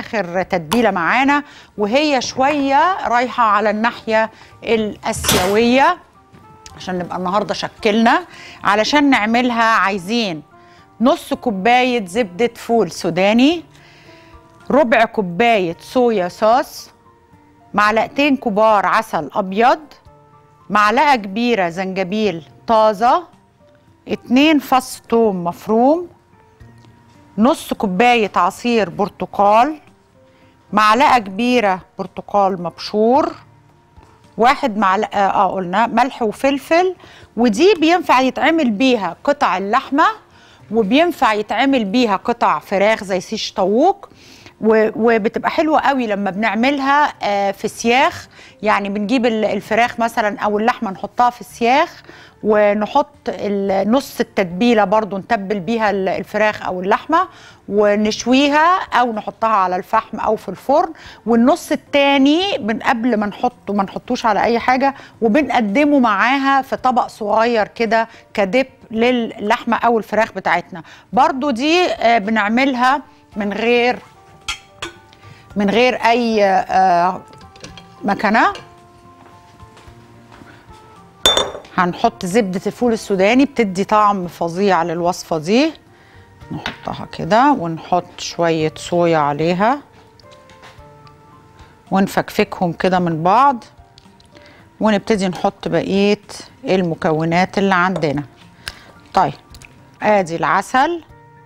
اخر تتبيله معانا وهي شويه رايحه على الناحيه الاسيويه عشان نبقى النهارده شكلنا علشان نعملها عايزين نص كوبايه زبده فول سوداني ربع كوبايه صويا صوص معلقتين كبار عسل ابيض معلقه كبيره زنجبيل طازه اتنين فص توم مفروم نص كوبايه عصير برتقال معلقه كبيره برتقال مبشور واحد معلقه اه قلنا ملح وفلفل ودي بينفع يتعمل بيها قطع اللحمه وبينفع يتعمل بيها قطع فراخ زي سيش طاووق و- وبتبقى حلوه قوي لما بنعملها آه، في سياخ يعني بنجيب ال- الفراخ مثلا او اللحمه نحطها في سياخ ونحط ال- نص التتبيله برضو نتبل بيها ال- الفراخ او اللحمه ونشويها او نحطها على الفحم او في الفرن والنص التاني من قبل ما نحطه ما نحطوش على اي حاجه وبنقدمه معاها في طبق صغير كده كدب للحمه او الفراخ بتاعتنا برضو دي آه، بنعملها من غير من غير اي آه، مكنه هنحط زبده الفول السوداني بتدي طعم فظيع للوصفه دي نحطها كده ونحط شويه صويا عليها ونفكفكهم كده من بعض ونبتدي نحط بقيه المكونات اللي عندنا طيب ادي العسل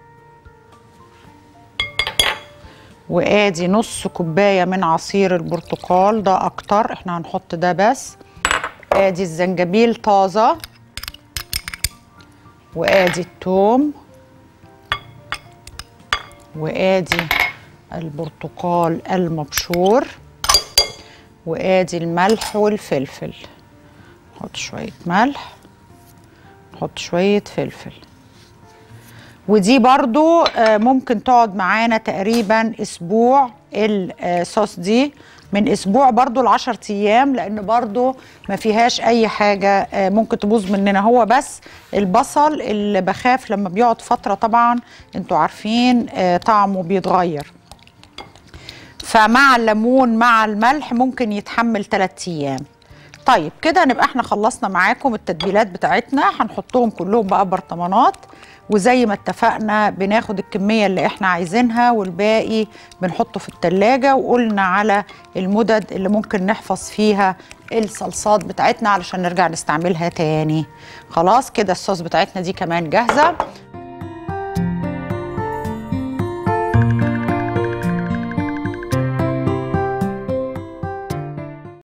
وادي نص كوبايه من عصير البرتقال ده اكتر احنا هنحط ده بس ادي الزنجبيل طازه وادي الثوم وادي البرتقال المبشور وادي الملح والفلفل نحط شويه ملح نحط شويه فلفل ودي برضو آه، ممكن تقعد معانا تقريبا اسبوع الصوص دي من اسبوع برضو لعشر ايام لان برضو ما فيهاش اي حاجة آه، ممكن تبوظ مننا هو بس البصل اللي بخاف لما بيقعد فترة طبعا انتوا عارفين آه، طعمه بيتغير فمع الليمون مع الملح ممكن يتحمل 3 ايام طيب كده نبقى احنا خلصنا معاكم التتبيلات بتاعتنا هنحطهم كلهم بقى برطمانات وزي ما اتفقنا بناخد الكمية اللي احنا عايزينها والباقي بنحطه في التلاجة وقلنا على المدد اللي ممكن نحفظ فيها الصلصات بتاعتنا علشان نرجع نستعملها تاني خلاص كده الصوص بتاعتنا دي كمان جاهزة